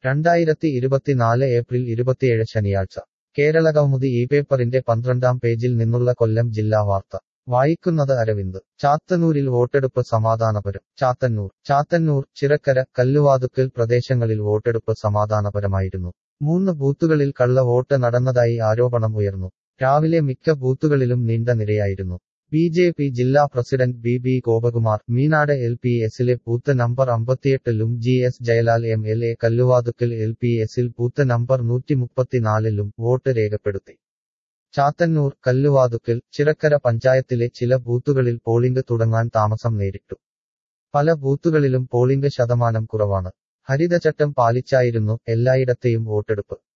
രണ്ടായിരത്തി ഇരുപത്തിനാല് ഏപ്രിൽ ഇരുപത്തിയേഴ് ശനിയാഴ്ച കേരള കൗമുദി ഈ പേപ്പറിന്റെ പന്ത്രണ്ടാം പേജിൽ നിന്നുള്ള കൊല്ലം ജില്ലാ വാർത്ത വായിക്കുന്നത് അരവിന്ദ് ചാത്തന്നൂരിൽ വോട്ടെടുപ്പ് സമാധാനപരം ചാത്തന്നൂർ ചാത്തന്നൂർ ചിറക്കര കല്ലുവാതുക്കൽ പ്രദേശങ്ങളിൽ വോട്ടെടുപ്പ് സമാധാനപരമായിരുന്നു മൂന്ന് ബൂത്തുകളിൽ കള്ള വോട്ട് നടന്നതായി ആരോപണം ഉയർന്നു രാവിലെ മിക്ക ബൂത്തുകളിലും നീണ്ട നിരയായിരുന്നു ബി ജെ പി ജില്ലാ president B B Gopakumar Meenad L P എസിലെ ബൂത്ത് നമ്പർ അമ്പത്തിയെട്ടിലും G S Jayalal M L A Kalluvathukkal L P എസിൽ ബൂത്ത് നമ്പർ നൂറ്റിമുപ്പത്തിനാലിലും വോട്ട് രേഖപ്പെടുത്തി ചാത്തന്നൂർ കല്ലുവാതുക്കൽ ചിറക്കര പഞ്ചായത്തിലെ ചില ബൂത്തുകളിൽ പോളിംഗ് തുടങ്ങാൻ താമസം നേരിട്ടു പല ബൂത്തുകളിലും പോളിംഗ് ശതമാനം കുറവാണ് ഹരിതചട്ടം പാലിച്ചായിരുന്നു എല്ലായിടത്തെയും വോട്ടെടുപ്പ്